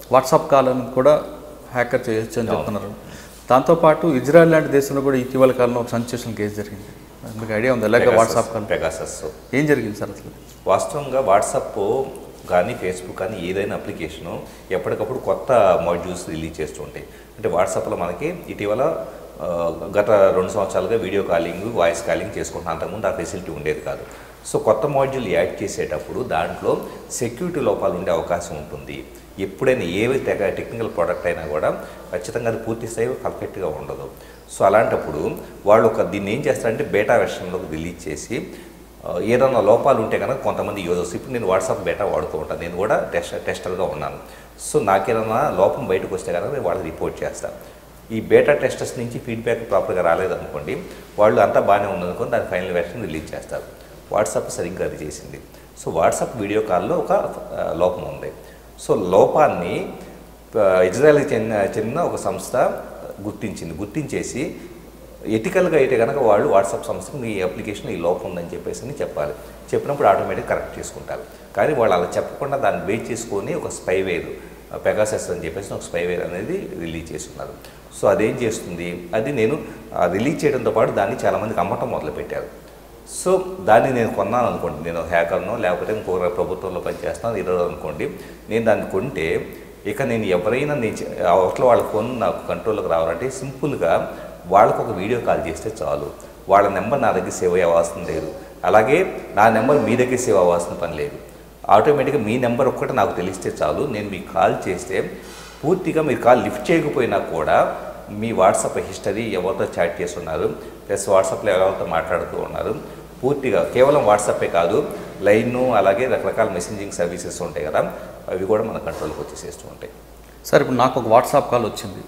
WhatsApp call అని కూడా hacker చేయొచ్చు అని చెప్తున్నారు దాంతోపాటు ఇజ్రాయెల్ లాంటి దేశంలో కూడా ఇటీవల కాలంలో ఒక సెన్సేషన్ కేసు జరిగింది మీకు ఐడియా ఉంది అలాగే వాట్సాప్ కాల్ పెగాసస్ ఏం జరిగింది సార్ అసలు వాస్తవంగా వాట్సాప్ కానీ ఫేస్బుక్ కానీ ఏదైనా అప్లికేషను ఎప్పటికప్పుడు కొత్త మాడ్యూల్స్ రిలీజ్ చేస్తూ ఉంటాయి అంటే వాట్సాప్లో మనకి ఇటీవల ఆ, గత రెండు సంవత్సరాలుగా వీడియో కాలింగ్ వాయిస్ కాలింగ్ చేసుకుంటున్నాం అంతకుముందు ఆ ఫెసిలిటీ ఉండేది కాదు సో కొత్త మాడ్యూల్ యాడ్ చేసేటప్పుడు దాంట్లో సెక్యూరిటీ లోపాలు ఉండే అవకాశం ఉంటుంది ఎప్పుడైనా ఏ టెక- టెక్నికల్ ప్రోడక్ట్ అయినా కూడా ఖచ్చితంగా అది పూర్తి స్థాయి పర్ఫెక్ట్గా ఉండదు సో అలాంటప్పుడు వాళ్ళు ఒక దీన్ని ఏం చేస్తారంటే బేటా వెర్షన్లోకి రిలీజ్ చేసి ఆ, ఏదైనా లోపాలు ఉంటే కనుక కొంతమంది యూజర్స్ ఇప్పుడు నేను వాట్సాప్ బేటా వాడుతూ ఉంటాను నేను కూడా టెస్ట్ టెస్టర్గా ఉన్నాను సో నాకేదైనా లోపం బయటకు వస్తే కనుక నేను వాళ్ళకి రిపోర్ట్ చేస్తాను ఈ బేటా టెస్టర్స్ నుంచి ఫీడ్బ్యాక్ ప్రాపర్గా రాలేదనుకోండి వాళ్ళు అంతా బాగానే ఉందనుకోని దాని ఫైనల్ వెర్షన్ రిలీజ్ చేస్తారు వాట్సాప్ సరిగ్గా అది చేసింది సో వాట్సాప్ వీడియో కాల్లో ఒక ఆ, లోపం ఉంది సో లోపాన్ని ఆ, ఇజ్రాయెల్కి చెందిన చెందిన ఒక సంస్థ గుర్తించింది గుర్తించేసి ఎథికల్గా అయితే కనుక వాళ్ళు వాట్సాప్ సంస్థకు మీ అప్లికేషన్ ఈ లోపం ఉందని చెప్పేసి అని చెప్పాలి చెప్పినప్పుడు ఆటోమేటిక్ కరెక్ట్ చేసుకుంటారు కానీ వాళ్ళు అలా చెప్పకుండా దాన్ని వెయిట్ చేసుకొని ఒక స్పైవేర్ పెగాసెస్ అని చెప్పేసి ఒక స్పైవేర్ అనేది రిలీజ్ చేస్తున్నారు సో అదేం చేస్తుంది అది నేను ఆ రిలీజ్ చేయడంతో పాటు దాన్ని చాలామందికి అమ్మటం మొదలుపెట్టారు సో దాన్ని నేను కొన్నాను అనుకోండి నేను హ్యాకర్నో లేకపోతే ఇంకో ప్రభుత్వంలో పనిచేస్తాను ఈరోజు అనుకోండి నేను దాన్ని కొంటే ఇక నేను ఎవరైనా నేను చే- అవతల వాళ్ళ ఫోన్ నాకు కంట్రోల్లోకి రావాలంటే సింపుల్గా వాళ్ళకు ఒక వీడియో కాల్ చేస్తే చాలు వాళ్ళ నెంబర్ నా దగ్గర సేవ్ అయ్యే అవసరం లేదు అలాగే నా నెంబర్ మీ దగ్గర సేవ్ అవ్వాల్సిన పని లేదు ఆటోమేటిక్గా మీ నెంబర్ ఒక్కటి నాకు తెలిస్తే చాలు నేను మీకు కాల్ చేస్తే పూర్తిగా మీరు కాల్ లిఫ్ట్ చేయకపోయినా కూడా మీ వాట్సాప్ హిస్టరీ ఎవరితో చాట్ చేస్తున్నారు ప్లస్ వాట్సాప్లో ఎవరితో మాట్లాడుతూ ఉన్నారు పూర్తిగా కేవలం వాట్సాపే కాదు లైన్ అలాగే రకరకాల మెసేజింగ్ సర్వీసెస్ ఉంటాయి కదా అవి కూడా మన కంట్రోల్కి వచ్చేసేస్తూ ఉంటాయి సార్ ఇప్పుడు నాకు ఒక వాట్సాప్ కాల్ వచ్చింది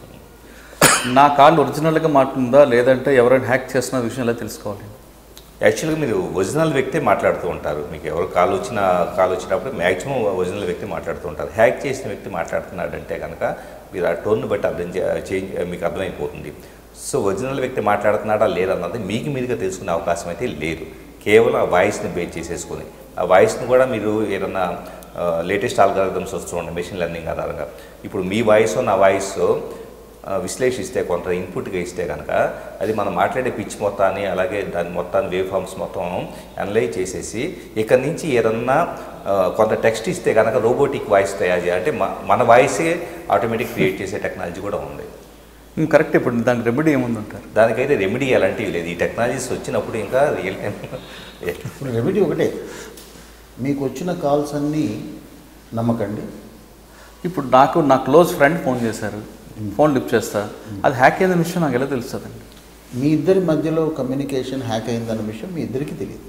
నా కాల్ ఒరిజినల్గా మాట్లాడుతుందా లేదంటే ఎవరైనా హ్యాక్ చేస్తున్న విషయం ఎలా తెలుసుకోవాలి యాక్చువల్గా మీరు ఒరిజినల్ వ్యక్తే మాట్లాడుతూ ఉంటారు మీకు ఎవరు కాల్ వచ్చిన కాల్ వచ్చినప్పుడు మ్యాక్సిమం ఒరిజినల్ వ్యక్తి మాట్లాడుతూ ఉంటారు హ్యాక్ చేసిన వ్యక్తి మాట్లాడుతున్నాడంటే కనుక మీరు ఆ టోన్ను బట్టి అర్థం చే చేంజ్ మీకు అర్థమైపోతుంది సో ఒరిజినల్ వ్యక్తి మాట్లాడుతున్నాడా లేదన్నది మీకు మీదుగా తెలుసుకునే అవకాశం అయితే లేదు కేవలం ఆ వాయిస్ని బేస్ చేసేసుకుని ఆ వాయిస్ని కూడా మీరు ఏదన్నా లేటెస్ట్ ఆల్గారిథమ్స్ వస్తూ ఉంటాయి మెషిన్ లెర్నింగ్ ఆధారంగా ఇప్పుడు మీ వాయిస్ నా వాయిస్ ఆ, విశ్లేషిస్తే కొంత ఇన్పుట్గా ఇస్తే కనుక అది మనం మాట్లాడే పిచ్ మొత్తాన్ని అలాగే దాని మొత్తాన్ని వేవ్ ఫార్మ్స్ మొత్తం అనలైజ్ చేసేసి ఇక్కడి నుంచి ఏదన్నా ఆ, కొంత టెక్స్ట్ ఇస్తే కనుక రోబోటిక్ వాయిస్ తయారు చేయాలి అంటే మ- మన వాయిసే ఆటోమేటిక్ క్రియేట్ చేసే టెక్నాలజీ కూడా ఉంది ఉమ్, కరెక్ట్ ఇప్పుడు దానికి రెమెడీ ఏముందంటారు దానికైతే రెమెడీ అలాంటివి లేదు ఈ టెక్నాలజీస్ వచ్చినప్పుడు ఇంకా రియల్ టైం ఇప్పుడు రెమెడీ ఒకటే మీకు వచ్చిన కాల్స్ అన్నీ నమ్మకండి ఇప్పుడు నాకు నా క్లోజ్ ఫ్రెండ్ ఫోన్ చేశారు ఫోన్ లిఫ్ట్ చేస్తా అది హ్యాక్ అయిన విషయం నాకు ఎలా తెలుస్తుందండి మీ ఇద్దరి మధ్యలో కమ్యూనికేషన్ హ్యాక్ అయిందన్న విషయం మీ ఇద్దరికి తెలియదు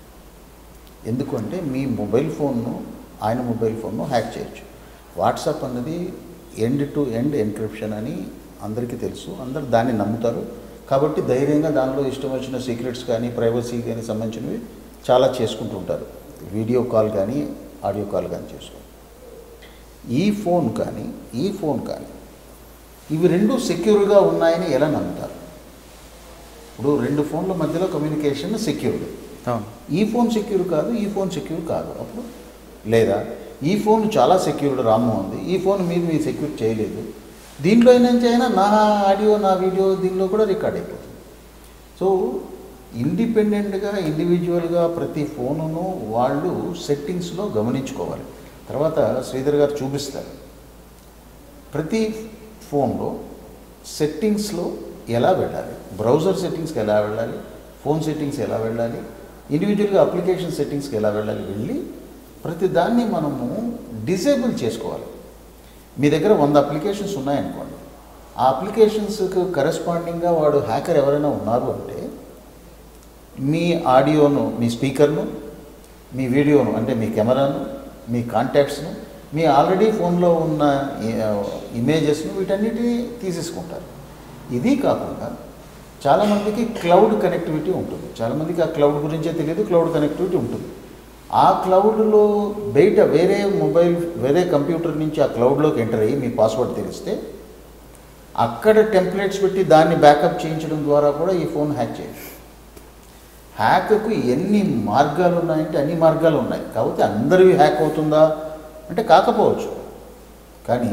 ఎందుకంటే మీ మొబైల్ ఫోన్ను ఆయన మొబైల్ ఫోన్ను హ్యాక్ చేయొచ్చు వాట్సాప్ అన్నది ఎండ్ టు ఎండ్ ఎన్క్రిప్షన్ అని అందరికీ తెలుసు అందరు దాన్ని నమ్ముతారు కాబట్టి ధైర్యంగా దానిలో ఇష్టం వచ్చిన సీక్రెట్స్ కానీ ప్రైవసీ కానీ సంబంధించినవి చాలా చేసుకుంటూ ఉంటారు వీడియో కాల్ కానీ ఆడియో కాల్ కానీ చేసుకో ఈ ఫోన్ కానీ ఈ ఫోన్ కానీ ఇవి రెండు సెక్యూర్గా ఉన్నాయని ఎలా నమ్ముతారు ఇప్పుడు రెండు ఫోన్ల మధ్యలో కమ్యూనికేషన్ సెక్యూర్డ్ అవును ఈ ఫోన్ సెక్యూర్ కాదు ఈ ఫోన్ సెక్యూర్ కాదు అప్పుడు లేదా ఈ ఫోన్ చాలా సెక్యూర్డ్ రాము ఉంది ఈ ఫోన్ మీద మీరు సెక్యూర్ చేయలేదు దీంట్లో నుంచి అయినా నా ఆడియో నా వీడియో దీనిలో కూడా రికార్డ్ అయిపోతుంది సో ఇండిపెండెంట్గా ఇండివిజువల్గా ప్రతి ఫోనును వాళ్ళు సెట్టింగ్స్లో గమనించుకోవాలి తర్వాత శ్రీధర్ గారు చూపిస్తారు ప్రతి ఫోన్లో సెట్టింగ్స్లో ఎలా వెళ్ళాలి బ్రౌజర్ సెట్టింగ్స్కి ఎలా వెళ్ళాలి ఫోన్ సెట్టింగ్స్ ఎలా వెళ్ళాలి ఇండివిజువల్గా అప్లికేషన్ సెట్టింగ్స్కి ఎలా వెళ్ళాలి వెళ్ళి ప్రతి దాన్ని మనము డిసేబుల్ చేసుకోవాలి మీ దగ్గర వంద అప్లికేషన్స్ ఉన్నాయనుకోండి ఆ అప్లికేషన్స్కి కరెస్పాండింగ్గా వాడు హ్యాకర్ ఎవరైనా ఉన్నారు అంటే మీ ఆడియోను మీ స్పీకర్ను మీ వీడియోను అంటే మీ కెమెరాను మీ కాంటాక్ట్స్ను మీ ఆల్రెడీ ఫోన్లో ఉన్న ఇమేజెస్ను వీటన్నిటిని తీసేసుకుంటారు ఇది కాకుండా చాలామందికి క్లౌడ్ కనెక్టివిటీ ఉంటుంది చాలామందికి ఆ క్లౌడ్ గురించే తెలియదు క్లౌడ్ కనెక్టివిటీ ఉంటుంది ఆ క్లౌడ్లో బయట వేరే మొబైల్ వేరే కంప్యూటర్ నుంచి ఆ క్లౌడ్లోకి ఎంటర్ అయ్యి మీ పాస్వర్డ్ తెలిస్తే అక్కడ టెంప్లెట్స్ పెట్టి దాన్ని బ్యాకప్ చేయించడం ద్వారా కూడా ఈ ఫోన్ హ్యాక్ చేయొచ్చు హ్యాక్కు ఎన్ని మార్గాలు ఉన్నాయంటే అన్ని మార్గాలు ఉన్నాయి కాబట్టి అందరివి హ్యాక్ అవుతుందా అంటే కాకపోవచ్చు కానీ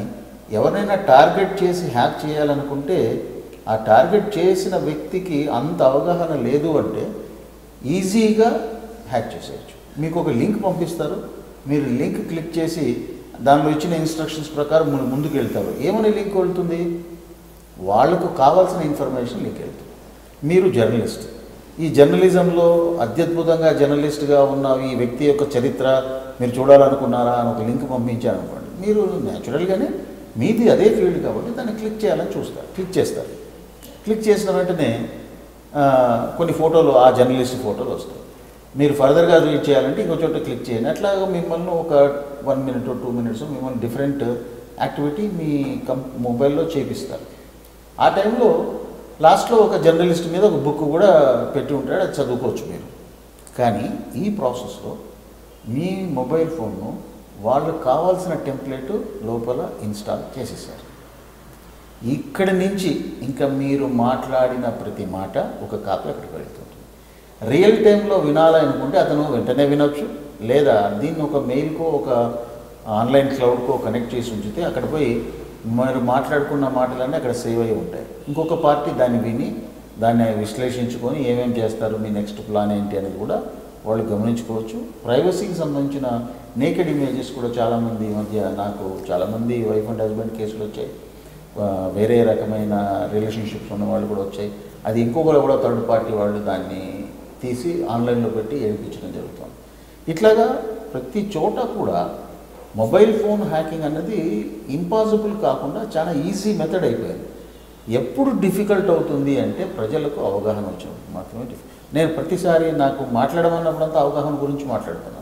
ఎవరైనా టార్గెట్ చేసి హ్యాక్ చేయాలనుకుంటే ఆ టార్గెట్ చేసిన వ్యక్తికి అంత అవగాహన లేదు అంటే ఈజీగా హ్యాక్ చేసేయచ్చు మీకు ఒక లింక్ పంపిస్తారు మీరు లింక్ క్లిక్ చేసి దానిలో ఇచ్చిన ఇన్స్ట్రక్షన్స్ ప్రకారం ముందు- ముందుకు వెళ్తారు ఏమని లింక్ వెళ్తుంది వాళ్ళకు కావాల్సిన ఇన్ఫర్మేషన్ లింక్ వెళ్తుంది మీరు జర్నలిస్ట్ ఈ జర్నలిజంలో అత్యద్భుతంగా జర్నలిస్ట్గా ఉన్న ఈ వ్యక్తి యొక్క చరిత్ర మీరు చూడాలనుకున్నారా అని ఒక లింక్ పంపించారనుకోండి మీరు న్యాచురల్గానే మీది అదే ఫీల్డ్ కాబట్టి దాన్ని క్లిక్ చేయాలని చూస్తారు క్లిక్ చేస్తారు క్లిక్ చేసిన వెంటనే ఆ, కొన్ని ఫోటోలు ఆ జర్నలిస్ట్ ఫోటోలు వస్తాయి మీరు ఫర్దర్గా రీడ్ చేయాలంటే ఇంకో చోట క్లిక్ చేయండి అట్లాగా మిమ్మల్ని ఒక వన్ మినిట్ టూ మినిట్స్ మిమ్మల్ని డిఫరెంట్ యాక్టివిటీ మీ కం మొబైల్లో చేపిస్తారు ఆ టైంలో లాస్ట్లో ఒక జర్నలిస్ట్ మీద ఒక బుక్ కూడా పెట్టి ఉంటాడు అది చదువుకోవచ్చు మీరు కానీ ఈ ప్రాసెస్లో మీ మొబైల్ ఫోన్ను వాళ్ళకు కావాల్సిన టెంప్లెట్ లోపల ఇన్స్టాల్ చేసేసారు ఇక్కడి నుంచి ఇంకా మీరు మాట్లాడిన ప్రతి మాట ఒక కాపీ అక్కడికి వెళ్తుంది రియల్ టైంలో వినాలనుకుంటే అతను వెంటనే వినొచ్చు లేదా దీన్ని ఒక మెయిల్కో ఒక ఆన్లైన్ క్లౌడ్కో కనెక్ట్ చేసి ఉంచితే అక్కడ పోయి మీరు మాట్లాడుకున్న మాటలన్నీ అక్కడ సేవ్ అయి ఉంటాయి ఇంకొక పార్టీ దాన్ని విని దాన్ని విశ్లేషించుకొని ఏమేం చేస్తారు మీ నెక్స్ట్ ప్లాన్ ఏంటి అనేది కూడా వాళ్ళు గమనించుకోవచ్చు ప్రైవసీకి సంబంధించిన నేకెడ్ ఇమేజెస్ కూడా చాలామంది ఈ మధ్య నాకు చాలామంది వైఫ్ అండ్ హస్బెండ్ కేసులు వచ్చాయి ఆ, వేరే రకమైన రిలేషన్షిప్స్ ఉన్న వాళ్ళు కూడా వచ్చాయి అది ఇంకొకరు కూడా థర్డ్ పార్టీ వాళ్ళు దాన్ని తీసి ఆన్లైన్లో పెట్టి ఏడిపించడం జరుగుతుంది ఇట్లాగా ప్రతి చోట కూడా మొబైల్ ఫోన్ హ్యాకింగ్ అన్నది ఇంపాసిబుల్ కాకుండా చాలా ఈజీ మెథడ్ అయిపోయింది ఎప్పుడు డిఫికల్ట్ అవుతుంది అంటే ప్రజలకు అవగాహన వచ్చినప్పుడు మాత్రమే డిఫి నేను ప్రతిసారి నాకు మాట్లాడమన్నప్పుడంతా అవగాహన గురించి మాట్లాడుతున్నాను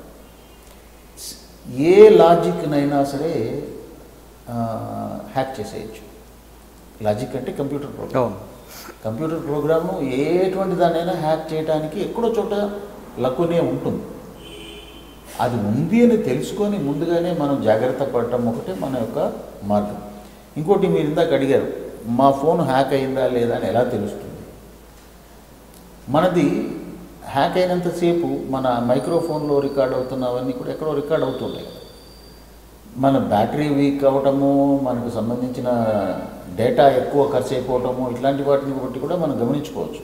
ఏ లాజిక్నైనా సరే ఆ, హ్యాక్ చేసేయచ్చు లాజిక్ అంటే కంప్యూటర్ ప్రోగ్రామ్ అవును కంప్యూటర్ ప్రోగ్రాము ఎటువంటి దాన్నైనా హ్యాక్ చేయడానికి ఎక్కడో చోట లక్కునే ఉంటుంది అది ఉంది అని తెలుసుకొని ముందుగానే మనం జాగ్రత్త పడటం ఒకటే మన యొక్క మార్గం ఇంకోటి మీరు ఇందాక అడిగారు మా ఫోన్ హ్యాక్ అయిందా లేదా అని ఎలా తెలుస్తుంది మనది హ్యాక్ అయినంతసేపు మన మైక్రోఫోన్లో రికార్డ్ అవుతున్నవన్నీ కూడా ఎక్కడో రికార్డ్ అవుతుంటాయి కదా మన బ్యాటరీ వీక్ అవ్వటము మనకు సంబంధించిన డేటా ఎక్కువ ఖర్చు అయిపోవటము ఇట్లాంటి వాటిని బట్టి కూడా మనం గమనించుకోవచ్చు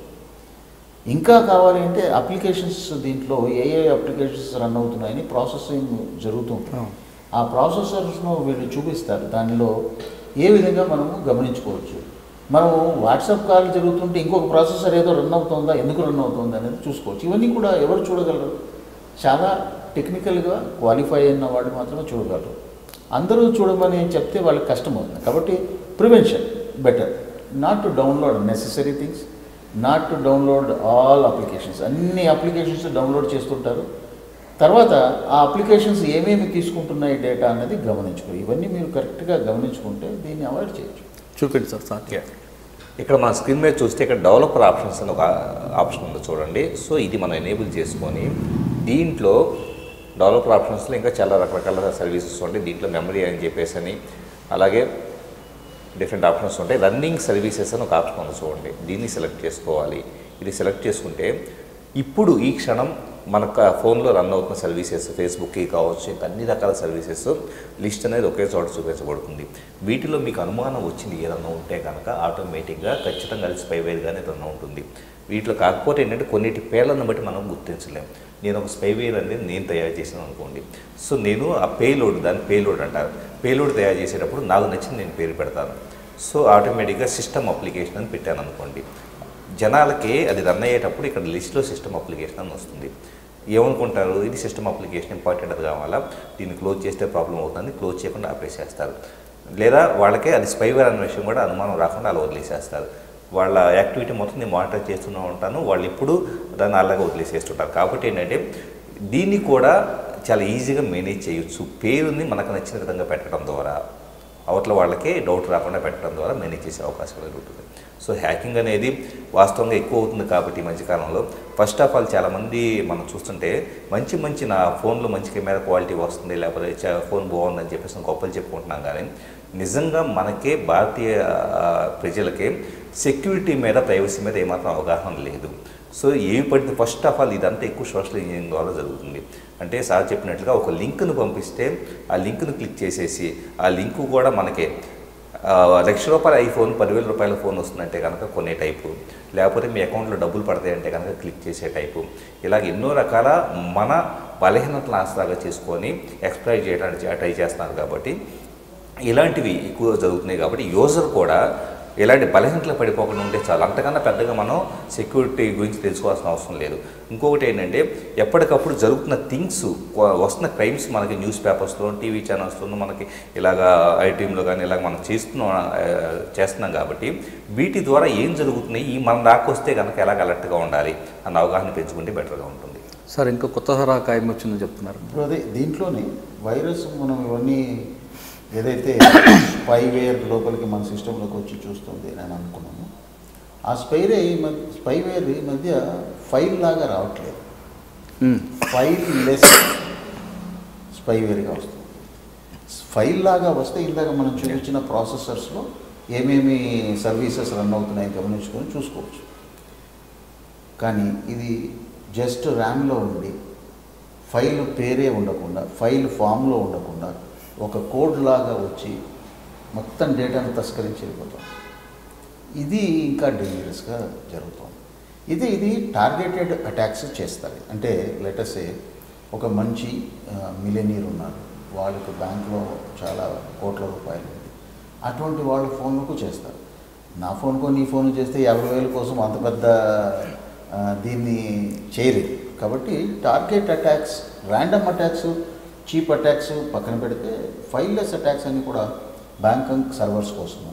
ఇంకా కావాలి అంటే అప్లికేషన్స్ దీంట్లో ఏ ఏ అప్లికేషన్స్ రన్ అవుతున్నాయని ప్రాసెసింగ్ జరుగుతుంది అవును. ఆ ప్రాసెసర్స్ను వీళ్ళు చూపిస్తారు దానిలో ఏ విధంగా మనము గమనించుకోవచ్చు మనము వాట్సాప్ కాల్ జరుగుతుంటే ఇంకొక ప్రాసెసర్ ఏదో రన్ అవుతుందా ఎందుకు రన్ అవుతుందా అనేది చూసుకోవచ్చు ఇవన్నీ కూడా ఎవరు చూడగలరు చాలా టెక్నికల్గా క్వాలిఫై అయిన వాళ్ళు మాత్రమే చూడగలరు అందరూ చూడమని చెప్తే వాళ్ళకి కష్టం అవుతుంది కాబట్టి prevention better not to download necessary things not to download all applications అన్ని అప్లికేషన్స్ డౌన్లోడ్ చేస్తుంటారు తర్వాత ఆ అప్లికేషన్స్ ఏమేమి తీసుకుంటున్నాయి డేటా అనేది గమనించుకో ఇవన్నీ మీరు కరెక్ట్గా గమనించుకుంటే దీన్ని అవాయిడ్ చేయొచ్చు చూపించండి సార్ సార్ ఓకే ఇక్కడ మన స్క్రీన్ మీద చూస్తే ఇక్కడ డెవలపర్ ఆప్షన్స్ అని ఒక ఆప్షన్ ఉంది చూడండి సో ఇది మనం ఎనేబుల్ చేసుకొని దీంట్లో డెవలపర్ ఆప్షన్స్లో ఇంకా చాలా రకరకాల సర్వీసెస్ ఉంటాయి దీంట్లో మెమరీ అని చెప్పేసి అని అలాగే డిఫరెంట్ ఆప్షన్స్ ఉంటాయి రన్నింగ్ సర్వీసెస్ అని ఒక ఆప్షన్ ఉంది చూడండి దీన్ని సెలెక్ట్ చేసుకోవాలి ఇది సెలెక్ట్ చేసుకుంటే ఇప్పుడు ఈ క్షణం మన క- ఫోన్లో రన్ అవుతున్న సర్వీసెస్ ఫేస్బుక్కి కావచ్చు ఇంకా అన్ని రకాల సర్వీసెస్ లిస్ట్ అనేది ఒకే చోట చూపించబడుతుంది వీటిలో మీకు అనుమానం వచ్చింది ఏదన్నా ఉంటే కనుక ఆటోమేటిక్గా ఖచ్చితంగా అది స్పైవేర్గానే రన్ ఉంటుంది వీటిలో కాకపోతే ఏంటంటే కొన్నిటి పేర్లను బట్టి మనం గుర్తించలేం నేను ఒక స్పైవేర్ అనేది నేను తయారు చేసాను అనుకోండి సో నేను ఆ పేలోడ్ దాన్ని పేలోడ్ అంటారు పేలోడ్ తయారు చేసేటప్పుడు నాకు నచ్చింది నేను పేరు పెడతాను సో ఆటోమేటిక్గా సిస్టమ్ అప్లికేషన్ అని పెట్టాను అనుకోండి జనాలకి అది రన్ అయ్యేటప్పుడు ఇక్కడ లిస్ట్లో సిస్టమ్ అప్లికేషన్ అని వస్తుంది ఏమనుకుంటారు ఇది సిస్టమ్ అప్లికేషన్ ఇంపార్టెంట్ అది కావాలా దీన్ని క్లోజ్ చేస్తే ప్రాబ్లం అవుతుంది క్లోజ్ చేయకుండా ఆపేసేస్తారు లేదా వాళ్ళకే అది స్పైవేర్ అనే విషయం కూడా అనుమానం రాకుండా అలా వదిలేసేస్తారు వాళ్ళ యాక్టివిటీ మొత్తం నేను మానిటర్ చేస్తూనే ఉంటాను వాళ్ళు ఇప్పుడు దాన్ని అలాగే వదిలేసేస్తుంటారు కాబట్టి ఏంటంటే దీన్ని కూడా చాలా ఈజీగా మేనేజ్ చేయొచ్చు పేరుని మనకు నచ్చిన విధంగా పెట్టడం ద్వారా అవతల వాళ్ళకి డౌట్ రాకుండా పెట్టడం ద్వారా మేనేజ్ చేసే అవకాశం జరుగుతుంది సో హ్యాకింగ్ అనేది వాస్తవంగా ఎక్కువ అవుతుంది కాబట్టి ఈ మధ్యకాలంలో ఫస్ట్ ఆఫ్ ఆల్ చాలామంది మనం చూస్తుంటే మంచి మంచి నా ఫోన్లో మంచి కెమెరా క్వాలిటీ వస్తుంది లేకపోతే చ- ఫోన్ బాగుందని చెప్పేసి గొప్పలు చెప్పుకుంటున్నాం కానీ నిజంగా మనకే భారతీయ ఆ, ప్రజలకే సెక్యూరిటీ మీద ప్రైవసీ మీద ఏమాత్రం అవగాహన లేదు సో ఏవి పడితే ఫస్ట్ ఆఫ్ ఆల్ ఇదంతా ఎక్కువ సోషల్ ఇంజనీరింగ్ ద్వారా జరుగుతుంది అంటే సార్ చెప్పినట్లుగా ఒక లింక్ను పంపిస్తే ఆ లింక్ను క్లిక్ చేసేసి ఆ లింక్ కూడా మనకే ఆ, లక్ష రూపాయల ఐఫోన్ పదివేల రూపాయల ఫోన్ వస్తుందంటే కనుక కొనే టైపు లేకపోతే మీ అకౌంట్లో డబ్బులు పడతాయంటే కనుక క్లిక్ చేసే టైపు ఇలాగ ఎన్నో రకాల మన బలహీనతలు ఆసరాగా చేసుకొని ఎక్స్ప్లైట్ చేయడానికి ట్రై చేస్తున్నారు కాబట్టి ఇలాంటివి ఎక్కువ జరుగుతున్నాయి కాబట్టి యూజర్ కూడా ఇలాంటి బలహీనతలు పడిపోకుండా ఉంటే చాలు అంతకన్నా పెద్దగా మనం సెక్యూరిటీ గురించి తెలుసుకోవాల్సిన అవసరం లేదు ఇంకొకటి ఏంటంటే ఎప్పటికప్పుడు జరుగుతున్న థింగ్స్ వస్తున్న క్రైమ్స్ మనకి న్యూస్ పేపర్స్లో టీవీ ఛానల్స్లో మనకి ఇలాగా ఐటీఎంలో కానీ ఇలాగ మనం చేస్తున్నాం ఆ, చేస్తున్నాం కాబట్టి వీటి ద్వారా ఏం జరుగుతున్నాయి ఈ మన దాకా వస్తే కనుక ఎలాగ అలర్ట్గా ఉండాలి అన్న అవగాహన పెంచుకుంటే బెటర్గా ఉంటుంది సార్ ఇంకో కొత్త తరహా ఖాయం వచ్చిందని చెప్తున్నారు ఇప్పుడు అదే దీంట్లోనే వైరస్ మనం ఇవన్నీ ఏదైతే స్పైవేర్ లోపలికి మన సిస్టంలోకి వచ్చి చూస్తుంది అని అనుకున్నాము ఆ స్పైరే ఈ మధ్య స్పైవేర్ ఈ మధ్య ఫైల్ లాగా రావట్లేదు మ్మ్. ఫైల్ లెస్ స్పైవేర్గా వస్తుంది ఫైల్ లాగా వస్తే ఇందాక మనం చూపించిన ప్రాసెసర్స్లో ఏమేమి సర్వీసెస్ రన్ అవుతున్నాయో గమనించుకొని చూసుకోవచ్చు కానీ ఇది జస్ట్ ర్యామ్లో ఉండి ఫైల్ పేరే ఉండకుండా ఫైల్ ఫామ్లో ఉండకుండా ఒక కోడ్ లాగా వచ్చి మొత్తం డేటాను తస్కరించి వెళ్ళిపోతాం ఇది ఇంకా డేంజరస్గా జరుగుతుంది ఇది ఇది టార్గెటెడ్ అటాక్స్ చేస్తారు అంటే లెటసే ఒక మంచి మిలినీర్ ఉన్నారు వాళ్ళకి బ్యాంక్లో చాలా కోట్ల రూపాయలు ఉంది అటువంటి వాళ్ళ ఫోన్లకు చేస్తారు నా ఫోన్కో నీ ఫోన్ చేస్తే యాభై వేల కోసం అంత పెద్ద ఆ, దీన్ని చేయలేదు కాబట్టి target attacks random attacks cheap attacks పక్కన పెడితే ఫైల్లెస్ అటాక్స్ అన్ని కూడా బ్యాంక్ సర్వర్స్ కోసము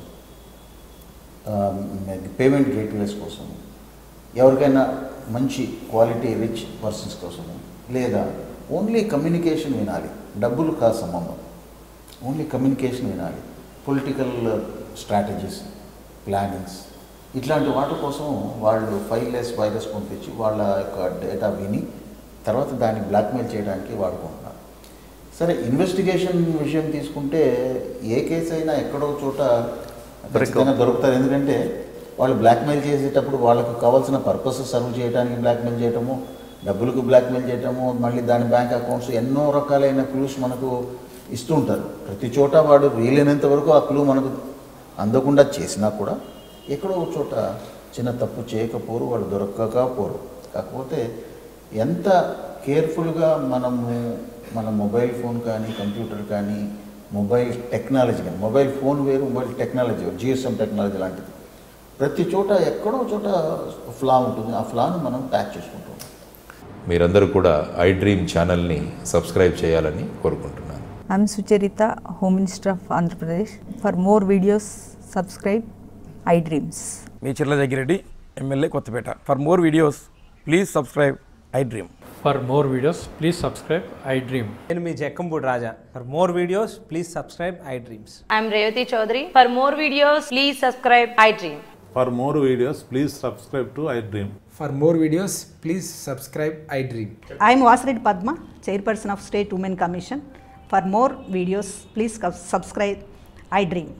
పేమెంట్ గేట్వేస్ కోసము ఎవరికైనా మంచి క్వాలిటీ రిచ్ పర్సన్స్ కోసము లేదా ఓన్లీ కమ్యూనికేషన్ వినాలి డబ్బులు కా సంబంధం ఓన్లీ కమ్యూనికేషన్ వినాలి పొలిటికల్ స్ట్రాటజీస్ ప్లానింగ్స్ ఇట్లాంటి వాటి కోసం వాళ్ళు ఫైల్లెస్ వైరస్ పంపించి వాళ్ళ యొక్క డేటా విని తర్వాత దాన్ని బ్లాక్మెయిల్ చేయడానికి వాడుకుంటున్నారు సరే ఇన్వెస్టిగేషన్ విషయం తీసుకుంటే ఏ కేసు అయినా ఎక్కడో చోట ఖచ్చితంగా దొరుకుతారు ఎందుకంటే వాళ్ళు బ్లాక్మెయిల్ చేసేటప్పుడు వాళ్ళకు కావాల్సిన పర్పస్ సర్వ్ చేయడానికి బ్లాక్మెయిల్ చేయటము డబ్బులకు బ్లాక్మెయిల్ చేయటము మళ్ళీ దాని బ్యాంక్ అకౌంట్స్ ఎన్నో రకాలైన క్లూస్ మనకు ఇస్తుంటారు ప్రతి చోట వాడు వీలైనంత వరకు ఆ క్లూ మనకు అందకుండా చేసినా కూడా ఎక్కడో ఒక చోట చిన్న తప్పు చేయకపోరు వాళ్ళు దొరకకపోరు కాకపోతే ఎంత కేర్ఫుల్గా మనము మన మొబైల్ ఫోన్ కానీ కంప్యూటర్ కానీ మొబైల్ టెక్నాలజీ కానీ మొబైల్ ఫోన్ వేరు మొబైల్ టెక్నాలజీ జిఎస్ఎం టెక్నాలజీ లాంటిది ప్రతి చోట ఎక్కడో చోట ఫ్లా ఉంటుంది ఆ ఫ్లాను మనం ట్యాక్ చేసుకుంటూ ఉంటాం మీరందరూ కూడా ఐ డ్రీమ్ ఛానల్ని సబ్స్క్రైబ్ చేయాలని కోరుకుంటున్నాను I'm Sucharita, Home Minister of Andhra Pradesh. For more videos, subscribe iDreams. మీ Chirla Jaggireddy MLA Kothapeta for more videos please subscribe iDream For more videos, please subscribe I Dream. నేను మీ Jakkampudi Raja for more videos please subscribe iDreams I'm Revati Chaudhary. For more videos, please subscribe iDream. For more videos, please subscribe to iDream. For more videos, please subscribe iDream. I am Vasireddy Padma, Chairperson of State Women Commission. For more videos, please subscribe iDream.